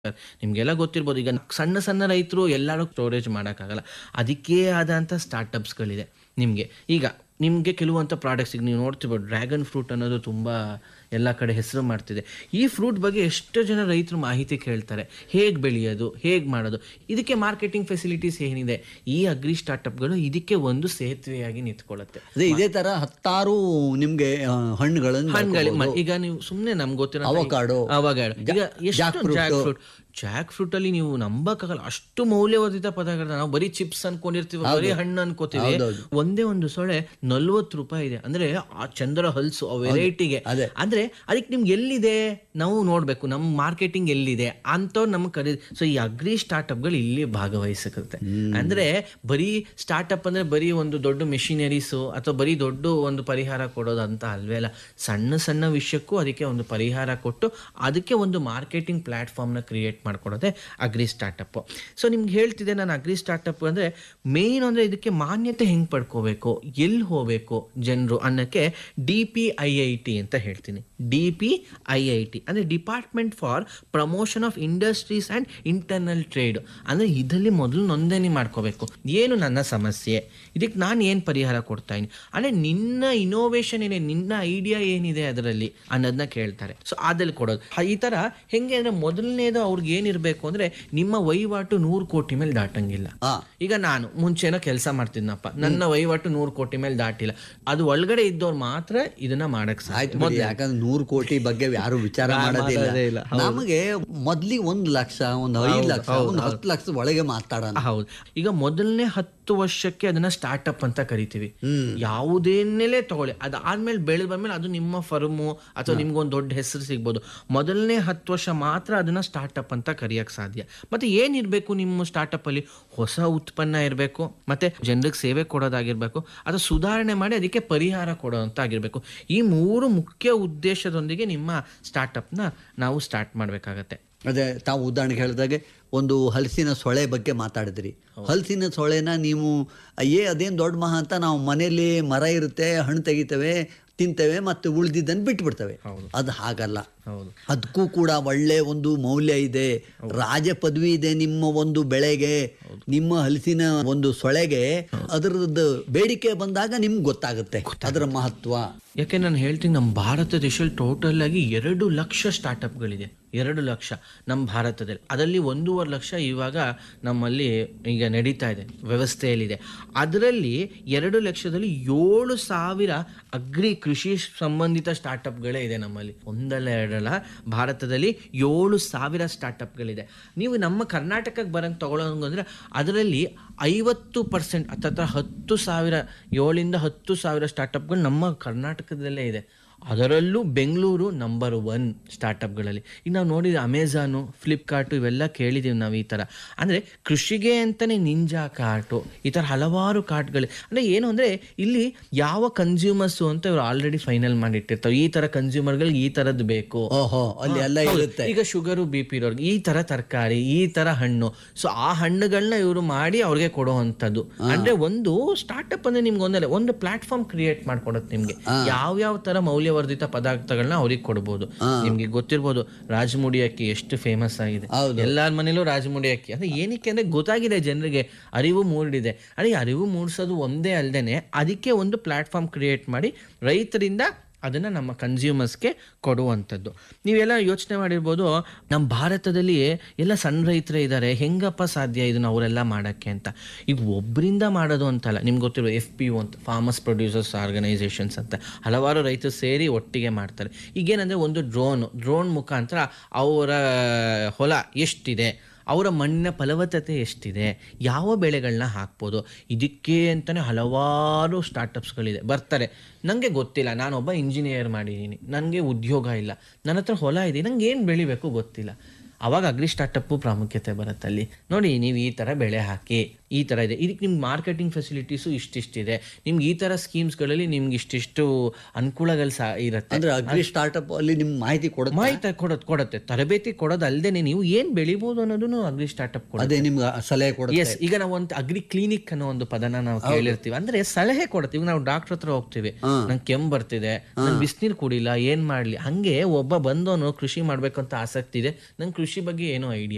ನಿಮಗೆಲ್ಲ ಗೊತ್ತಿರ್ಬೋದು ಈಗ ಸಣ್ಣ ಸಣ್ಣ ರೈತರು ಎಲ್ಲರೂ ಸ್ಟೋರೇಜ್ ಮಾಡೋಕ್ಕಾಗಲ್ಲ ಅದಕ್ಕೇ ಆದಂಥ ಸ್ಟಾರ್ಟಪ್ಸ್ಗಳಿದೆ ನಿಮಗೆ ಈಗ ನಿಮಗೆ ಕೆಲವಂಥ ಪ್ರಾಡಕ್ಟ್ಸ್ ಈಗ ನೀವು ನೋಡ್ತಿರ್ಬೋದು ಡ್ರ್ಯಾಗನ್ ಫ್ರೂಟ್ ಅನ್ನೋದು ತುಂಬ ಎಲ್ಲ ಕಡೆ ಹೆಸರು ಮಾಡ್ತಿದೆ ಈ ಫ್ರೂಟ್ ಬಗ್ಗೆ ಎಷ್ಟು ಜನ ರೈತರು ಮಾಹಿತಿ ಕೇಳ್ತಾರೆ ಹೇಗೆ ಬೆಳೆಯೋದು ಹೇಗೆ ಮಾಡೋದು ಇದಕ್ಕೆ ಮಾರ್ಕೆಟಿಂಗ್ ಫೆಸಿಲಿಟೀಸ್ ಏನಿದೆ ಈ ಅಗ್ರಿ ಸ್ಟಾರ್ಟಪ್ಗಳು ಇದಕ್ಕೆ ಒಂದು ಸೇತುವೆಯಾಗಿ ನಿಂತ್ಕೊಳ್ಳುತ್ತೆ ಅದೇ ಇದೇ ತರ ಹತ್ತಾರು ನಿಮ್ಗೆ ಆ, ಹಣ್ಣುಗಳನ್ನು ಹಣ್ಣುಗಳು ಮ- ಈಗ ನೀವು ಸುಮ್ಮನೆ ನಮ್ಗೆ ಗೊತ್ತಿರೋ Avocado, ಅವಗಾಡು ಈಗ ಎಷ್ಟು jackfruit. Jackfruit jackfruit ಅಲ್ಲಿ ನೀವು ನಂಬಕ್ಕಾಗಲ್ಲ ಅಷ್ಟು ಮೌಲ್ಯವರ್ಧಿತ ಪದಗಳನ್ನ ನಾವು ಬರೀ ಚಿಪ್ಸ್ ಅನ್ಕೊಂಡಿರ್ತೀವಿ ಬರೀ ಹಣ್ಣು ಅನ್ಕೋತೀವಿ ಹೌದೌದು. ಒಂದೇ ಒಂದು ಸೊಳೆ ನಲ್ವತ್ತು ರೂಪಾಯಿ ಇದೆ ಅಂದ್ರೆ ಆ ಚಂದ್ರ ಹಲ್ಸು ಆ ವೆರೈಟಿಗೆ ಅದೇ. ಅಂದ್ರೆ ಅದಕ್ಕೆ ನಿಮ್ಗೆ ಎಲ್ಲಿದೆ ನಾವು ನೋಡ್ಬೇಕು ನಮ್ಮ ಮಾರ್ಕೆಟಿಂಗ್ ಎಲ್ಲಿದೆ ಅಂತವ್ರು ನಮ್ಗೆ ಕರೀ ಸೊ ಈ ಅಗ್ರಿ ಸ್ಟಾರ್ಟ್ಅಪ್ಗಳು ಇಲ್ಲಿ ಭಾಗವಹಿಸುತ್ತೆ ಅಂದ್ರೆ ಬರೀ ಸ್ಟಾರ್ಟ್ಅಪ್ ಅಂದ್ರೆ ಬರೀ ಒಂದು ದೊಡ್ಡ ಮೆಷಿನರೀಸು ಅಥವಾ ಬರೀ ದೊಡ್ಡ ಒಂದು ಪರಿಹಾರ ಕೊಡೋದು ಅಂತ ಅಲ್ವೇ ಅಲ್ಲ ಸಣ್ಣ ಸಣ್ಣ ವಿಷಯಕ್ಕೂ ಅದಕ್ಕೆ ಒಂದು ಪರಿಹಾರ ಕೊಟ್ಟು ಅದಕ್ಕೆ ಒಂದು ಮಾರ್ಕೆಟಿಂಗ್ ಪ್ಲಾಟ್ಫಾರ್ಮ್ನ ಕ್ರಿಯೇಟ್ ಮಾಡ್ಕೊಡೋದೆ ಅಗ್ರಿ ಸ್ಟಾರ್ಟಪ್ ಸೊ ನಿಮ್ಗೆ ಹೇಳ್ತಿದ್ದೆ ನಾನು ಅಗ್ರಿ ಸ್ಟಾರ್ಟಪ್ ಅಂದರೆ ಮೇನ್ ಅಂದರೆ ಇದಕ್ಕೆ ಮಾನ್ಯತೆ ಹೆಂಗೆ ಪಡ್ಕೋಬೇಕು ಎಲ್ಲಿ ಹೋಗಬೇಕು ಜನರು ಅನ್ನೋಕ್ಕೆ D P I I T ಅಂತ ಹೇಳ್ತೀನಿ D P I I T ಅಂದರೆ department for promotion of industries and internal trade ಅಂದರೆ ಇದರಲ್ಲಿ ಮೊದಲು ನೋಂದಣಿ ಮಾಡ್ಕೋಬೇಕು ಏನು ನನ್ನ ಸಮಸ್ಯೆ ಇದಕ್ಕೆ ನಾನು ಏನು ಪರಿಹಾರ ಕೊಡ್ತಾ ಇದ್ದೀನಿ ಅಂದರೆ ನಿನ್ನ ಇನೋವೇಷನ್ ಏನಿದೆ ನಿನ್ನ ಐಡಿಯಾ ಏನಿದೆ ಅದರಲ್ಲಿ ಅನ್ನೋದನ್ನ ಕೇಳ್ತಾರೆ ಸೊ ಅದ್ರಲ್ಲಿ ಕೊಡೋದು ಹ- ಈ ಥರ ಹೆಂಗೆ ಅಂದರೆ ಮೊದಲನೇದು ಅವ್ರಿಗೆ ಏನಿರಬೇಕು ಅಂದರೆ ನಿಮ್ಮ ವಹಿವಾಟು ನೂರು ಕೋಟಿ ಮೇಲೆ ದಾಟಂಗಿಲ್ಲ ಹಾ ಈಗ ನಾನು ಮುಂಚೆನೋ ಕೆಲಸ ಮಾಡ್ತಿದ್ನಪ್ಪ ನನ್ನ ವಹಿವಾಟು ನೂರು ಕೋಟಿ ಮೇಲೆ ದಾಟಿಲ್ಲ ಅದು ಒಳಗಡೆ ಇದ್ದವ್ರು ಮಾತ್ರ ಇದನ್ನ ಮಾಡಕ್ ಆಯ್ತು ಸಾಧ್ಯ ಬಿಡಿ, ಯಾಕಂದ್ರೆ ನೂರು ಕೋಟಿ ಬಗ್ಗೆ ಯಾರು ವಿಚಾರ ಮಾಡೋದೇ ಮಾಡೋದಿಲ್ಲ ಇಲ್ಲ, ನಮಗೆ ಮೊದ್ಲಿಗೆ ಒಂದ್ ಲಕ್ಷ ಒಂದ್ ಐದು ಲಕ್ಷ ಒಂದ್ ಹತ್ತು ಲಕ್ಷ ಒಳಗೆ ಮಾತಾಡೋಣ ಹೌದು ಈಗ ಮೊದಲನೇ ಹತ್ತು ವರ್ಷಕ್ಕೆ ಅದನ್ನ ಸ್ಟಾರ್ಟ್ಅಪ್ ಅಂತ ಕರಿತೀವಿ ಹ್ಮ್. ಯಾವುದೇನೇಲೆ ತಗೊಳ್ಳಿ ಅದಾದ್ಮೇಲೆ ಬೆಳೆದು ಬಂದ್ಮೇಲೆ ಅದು ನಿಮ್ಮ ಫರ್ಮು ಅಥವಾ ನಿಮ್ಗೊಂದು ದೊಡ್ಡ ಹೆಸರು ಸಿಗ್ಬೋದು ಮೊದಲನೇ ಹತ್ತು ವರ್ಷ ಮಾತ್ರ ಅದನ್ನ ಸ್ಟಾರ್ಟ್ಅಪ್ ಅಂತ ಕರೆಯಕ್ ಸಾಧ್ಯ ಮತ್ತೆ ಏನಿರ್ಬೇಕು ನಿಮ್ಮ ಸ್ಟಾರ್ಟ್ಅಪ್ ಅಲ್ಲಿ ಹೊಸ ಉತ್ಪನ್ನ ಇರಬೇಕು ಮತ್ತೆ ಜನರಿಗೆ ಸೇವೆ ಕೊಡೋದಾಗಿರ್ಬೇಕು ಅಥವಾ ಸುಧಾರಣೆ ಮಾಡಿ ಅದಕ್ಕೆ ಪರಿಹಾರ ಕೊಡೋಂತ ಆಗಿರ್ಬೇಕು ಈ ಮೂರು ಮುಖ್ಯ ಉದ್ದೇಶದೊಂದಿಗೆ ನಿಮ್ಮ ಸ್ಟಾರ್ಟ್ಅಪ್ನ ನಾವು ಸ್ಟಾರ್ಟ್ ಮಾಡಬೇಕಾಗತ್ತೆ ಅದೇ ತಾವು ಉದಾಹರಣೆಗೆ ಹೇಳಿದಾಗೆ ಒಂದು ಹಲಸಿನ ಸೊಳೆ ಬಗ್ಗೆ ಮಾತಾಡಿದ್ರಿ ಹಲಸಿನ ಸೊಳೆನ ನೀವು ಅಯ್ಯೇ ಅದೇನು ದೊಡ್ಡ ಮಹಾ ಅಂತ ನಾವು ಮನೆಯಲ್ಲಿ ಮರ ಇರುತ್ತೆ ಹಣ್ಣು ತೆಗಿತೇವೆ ತಿಂತೇವೆ ಮತ್ತು ಉಳಿದಿದ್ದನ್ನು ಬಿಟ್ಬಿಡ್ತೇವೆ ಹೌದು. ಅದು ಹಾಗಲ್ಲ ಹೌದು ಅದಕ್ಕೂ ಕೂಡ ಒಳ್ಳೆ ಒಂದು ಮೌಲ್ಯ ಇದೆ ರಾಜ ಪದವಿ ಇದೆ ನಿಮ್ಮ ಒಂದು ಬೆಳೆಗೆ ನಿಮ್ಮ ಹಲಸಿನ ಒಂದು ಸೊಳೆಗೆ ಅದರದ್ದು ಬೇಡಿಕೆ ಬಂದಾಗ ನಿಮ್ಗೆ ಗೊತ್ತಾಗುತ್ತೆ ಅದರ ಮಹತ್ವ ಯಾಕೆ ನಾನು ಹೇಳ್ತೀನಿ ನಮ್ಮ ಭಾರತ ದೇಶದಲ್ಲಿ ಟೋಟಲ್ ಆಗಿ ಎರಡು ಲಕ್ಷ ಸ್ಟಾರ್ಟಪ್ಗಳಿದೆ ಎರಡು ಲಕ್ಷ ನಮ್ಮ ಭಾರತದಲ್ಲಿ ಅದರಲ್ಲಿ ಒಂದೂವರೆ ಲಕ್ಷ ಇವಾಗ ನಮ್ಮಲ್ಲಿ ಈಗ ನಡೀತಾ ಇದೆ ವ್ಯವಸ್ಥೆಯಲ್ಲಿದೆ ಅದರಲ್ಲಿ ಎರಡು ಲಕ್ಷದಲ್ಲಿ ಏಳು ಸಾವಿರ ಅಗ್ರಿ ಕೃಷಿ ಸಂಬಂಧಿತ ಸ್ಟಾರ್ಟಪ್ಗಳೇ ಇದೆ ನಮ್ಮಲ್ಲಿ ಒಂದಲ್ಲ ಎರಡಲ್ಲ ಭಾರತದಲ್ಲಿ ಏಳು ಸಾವಿರ ಸ್ಟಾರ್ಟಪ್ಗಳಿದೆ ನೀವು ನಮ್ಮ ಕರ್ನಾಟಕಕ್ಕೆ ಬರಂಗೆ ತಗೊಳ್ಳೋಂಗಂದ್ರೆ ಅದರಲ್ಲಿ ಐವತ್ತು ಪರ್ಸೆಂಟ್ ಹತ್ತತ್ರ ಹತ್ತು ಸಾವಿರ ಏಳಿಂದ ಹತ್ತು ಸಾವಿರ ಸ್ಟಾರ್ಟಪ್ಗಳು ನಮ್ಮ ಕರ್ನಾಟಕದಲ್ಲೇ ಇದೆ ಅದರಲ್ಲೂ ಬೆಂಗಳೂರು ನಂಬರ್ ಒನ್ ಸ್ಟಾರ್ಟಪ್ಗಳಲ್ಲಿ ಈಗ ನಾವು ನೋಡಿದ್ರೆ ಅಮೆಝಾನು ಫ್ಲಿಪ್ಕಾರ್ಟು ಇವೆಲ್ಲ ಕೇಳಿದ್ದೀವಿ ನಾವು ಈ ಥರ ಅಂದರೆ ಕೃಷಿಗೆ ಅಂತಲೇ ನಿಂಜಾ ಕಾರ್ಟು ಈ ಥರ ಹಲವಾರು ಕಾರ್ಟ್ಗಳು ಅಂದರೆ ಏನು ಅಂದರೆ ಇಲ್ಲಿ ಯಾವ ಕನ್ಸ್ಯೂಮರ್ಸು ಅಂತ ಇವರು ಆಲ್ರೆಡಿ ಫೈನಲ್ ಮಾಡಿಟ್ಟಿರ್ತಾರೆ ಈ ಥರ ಕನ್ಸ್ಯೂಮರ್ಗಳಿಗೆ ಈ ಥರದ್ದು ಬೇಕು ಓಹೋ ಅಲ್ಲಿ ಎಲ್ಲ ಹೌದು. ಇರುತ್ತೆ ಈಗ ಶುಗರು ಬಿ ಪಿ ಇರೋರ್ಗೆ ಈ ತರ ತರಕಾರಿ ಈ ತರ ಹಣ್ಣು ಸೊ ಆ ಹಣ್ಣುಗಳನ್ನ ಇವರು ಮಾಡಿ ಅವ್ರಿಗೆ ಕೊಡುವಂಥದ್ದು ಅಂದ್ರೆ ಒಂದು ಸ್ಟಾರ್ಟ್ಅಪ್ ಅಂದ್ರೆ ನಿಮ್ಗೆ ಒಂದಲ್ಲ ಒಂದು ಪ್ಲಾಟ್ಫಾರ್ಮ್ ಕ್ರಿಯೇಟ್ ಮಾಡ್ಕೊಡುತ್ತೆ ನಿಮ್ಗೆ ಯಾವ ಯಾವ ತರ ಮೌಲ್ಯವರ್ಧಿತ ಪದಾರ್ಥಗಳನ್ನ ಅವ್ರಿಗೆ ಕೊಡ್ಬೋದು ನಿಮ್ಗೆ ಗೊತ್ತಿರ್ಬೋದು ರಾಜಮುಡಿ ಅಕ್ಕಿ ಎಷ್ಟು ಫೇಮಸ್ ಆಗಿದೆ ಹೌದು. ಎಲ್ಲಾರ ಮನೇಲೂ ರಾಜಮುಡಿ ಅಕ್ಕಿ ಅಂದ್ರೆ ಏನಕ್ಕೆ ಅಂದ್ರೆ ಗೊತ್ತಾಗಿದೆ ಜನರಿಗೆ ಅರಿವು ಮೂಡಿದೆ ಅದೇ ಅರಿವು ಮೂಡಿಸೋದು ಒಂದೇ ಅಲ್ಲದೆ ಅದಕ್ಕೆ ಒಂದು ಪ್ಲಾಟ್ಫಾರ್ಮ್ ಕ್ರಿಯೇಟ್ ಮಾಡಿ ರೈತರಿಂದ ಅದನ್ನು ನಮ್ಮ ಕನ್ಸ್ಯೂಮರ್ಸ್ಗೆ ಕೊಡುವಂಥದ್ದು ನೀವೆಲ್ಲ ಯೋಚನೆ ಮಾಡಿರ್ಬೋದು ನಮ್ಮ ಭಾರತದಲ್ಲಿ ಎಲ್ಲ ಸಣ್ಣ ರೈತರೇ ಇದ್ದಾರೆ ಹೆಂಗಪ್ಪ ಸಾಧ್ಯ ಇದನ್ನ ಅವರೆಲ್ಲ ಮಾಡೋಕ್ಕೆ ಅಂತ ಈಗ ಒಬ್ಬರಿಂದ ಮಾಡೋದು ಅಂತಲ್ಲ ನಿಮ್ಗೆ ಗೊತ್ತಿರೋ ಎಫ್ ಪಿ ಯು ಅಂತ ಫಾರ್ಮರ್ಸ್ ಪ್ರೊಡ್ಯೂಸರ್ಸ್ ಆರ್ಗನೈಸೇಷನ್ಸ್ ಅಂತ ಹಲವಾರು ರೈತರು ಸೇರಿ ಒಟ್ಟಿಗೆ ಮಾಡ್ತಾರೆ ಈಗೇನಂದರೆ ಒಂದು ಡ್ರೋನ್ ಡ್ರೋನ್ ಮುಖಾಂತರ ಅವರ ಹೊಲ ಎಷ್ಟಿದೆ ಅವರ ಮಣ್ಣಿನ ಫಲವತ್ತತೆ ಎಷ್ಟಿದೆ ಯಾವ ಬೆಳೆಗಳನ್ನ ಹಾಕ್ಬೋದು ಇದಕ್ಕೆ ಅಂತಲೇ ಹಲವಾರು ಸ್ಟಾರ್ಟಪ್ಸ್ಗಳಿದೆ ಬರ್ತಾರೆ ನನಗೆ ಗೊತ್ತಿಲ್ಲ ನಾನೊಬ್ಬ ಇಂಜಿನಿಯರ್ ಮಾಡಿದ್ದೀನಿ ನನಗೆ ಉದ್ಯೋಗ ಇಲ್ಲ ನನ್ನ ಹತ್ರ ಹೊಲ ಇದೆ ನಂಗೆ ಏನು ಬೆಳಿಬೇಕು ಗೊತ್ತಿಲ್ಲ ಅವಾಗ ಅಗ್ರಿ ಸ್ಟಾರ್ಟಪ್ಪು ಪ್ರಾಮುಖ್ಯತೆ ಬರುತ್ತೆ ಅಲ್ಲಿ ನೋಡಿ ನೀವು ಈ ಥರ ಬೆಳೆ ಹಾಕಿ ಈ ಥರ ಇದೆ ಇದಕ್ಕೆ ನಿಮ್ಗೆ ಮಾರ್ಕೆಟಿಂಗ್ ಫೆಸಿಲಿಟೀಸು ಇಷ್ಟಿಷ್ಟಿದೆ ನಿಮ್ಗೆ ಈ ಥರ ಸ್ಕೀಮ್ಸ್ಗಳಲ್ಲಿ ನಿಮ್ಗೆ ಇಷ್ಟಿಷ್ಟು ಅನುಕೂಲಗಳು ಸಹ ಇರುತ್ತೆ ಅಂದ್ರೆ ಅಗ್ರಿ ಸ್ಟಾರ್ಟ್ಅಪ್ ಅಲ್ಲಿ ನಿಮ್ ಮಾಹಿತಿ ಕೊಡುತ್ತೆ ಮಾಹಿತಿ ಕೊಡೋದು ಕೊಡುತ್ತೆ ತರಬೇತಿ ಕೊಡೋದು ಅಲ್ಲದೆ ನೀವು ಏನು ಬೆಳಿಬೋದು ಅನ್ನೋದನ್ನು ಅಗ್ರಿ ಸ್ಟಾರ್ಟಪ್ ಕೊಡುತ್ತೆ ಅದೇ ನಿಮ್ಗೆ ಸಲಹೆ ಕೊಡುತ್ತೆ ಎಸ್ ಈಗ ನಾವು ಒಂದು ಅಗ್ರಿ ಕ್ಲಿನಿಕ್ ಅನ್ನೋ ಒಂದು ಪದನ ನಾವು ಕೇಳಿರ್ತೀವಿ ಅಂದ್ರೆ ಸಲಹೆ ಕೊಡುತ್ತೆ ಈಗ ನಾವು ಡಾಕ್ಟರ್ ಹತ್ರ ಹೋಗ್ತೀವಿ ನಂಗೆ ಕೆಮ್ಮು ಬರ್ತಿದೆ ನಂಗೆ ಬಿಸಿನೀರು ಕುಡಿಲ್ಲ ಏನ್ ಮಾಡ್ಲಿ ಹಂಗೆ ಒಬ್ಬ ಬಂದವನು ಕೃಷಿ ಮಾಡ್ಬೇಕು ಅಂತ ಆಸಕ್ತಿ ಇದೆ ನಂಗೆ ಕೃಷಿ ಬಗ್ಗೆ ಏನೋ ಐಡಿಯಾ